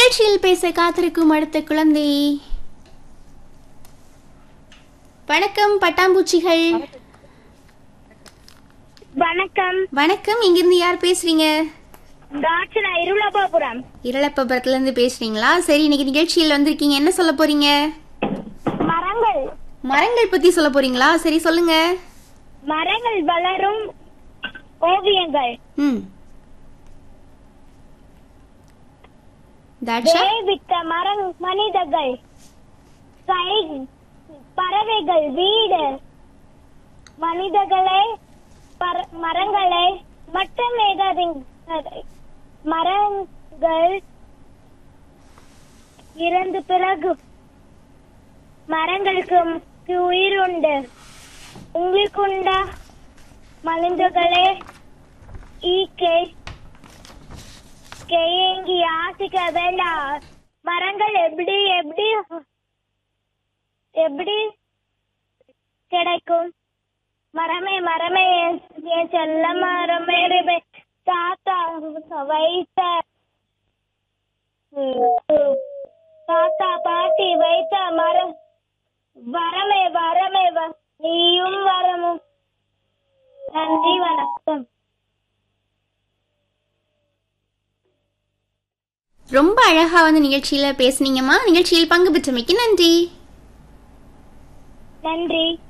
நிகழ்ச்சியில் பேச காத்திருக்கும் அடுத்த குழந்தை வணக்கம் பட்டாம்பூச்சிகள் வணக்கம் வணக்கம் இங்கிருந்து யார் பேசுறீங்க தாட்சணா இருளபாபுரம் இரளப்பபுரத்துல இருந்து பேசுறீங்களா சரி இன்னைக்கு நிகழ்ச்சியில் வந்திருக்கீங்க என்ன சொல்ல போறீங்க மரங்கள் மரங்கள் பத்தி சொல்ல போறீங்களா சரி சொல்லுங்க மரங்கள் வளரும் ஓவியங்கள் ம் தாட்சா வேவித்த மரம் மனிதர்கள் கை பறவைகள் வீடு மனிதர்களை பற- மரங்களை மட்டும் மரங்கள் இறந்த பிறகு மரங்களுக்கு உயிர் உண்டு உங்களுக்கு உண்டா மனிதர்களே ஈக்கை கேங்கி யாசிக்க வேண்டாம் மரங்கள் எப்படி எப்படி எப்படி கிடைக்கும் மரமே மரமே என் என் செல்ல மரமே ரிபே, தாத்தா வைத்த தாத்தா பாட்டி வைத்த மரம் வரமே வரமே வ- நீயும் வரமும் நன்றி வணக்கம் ரொம்ப அழகா வந்து நிகழ்ச்சியில பேசுனீங்கம்மா நிகழ்ச்சியில் பங்கு பெற்றமைக்கு நன்றி நன்றி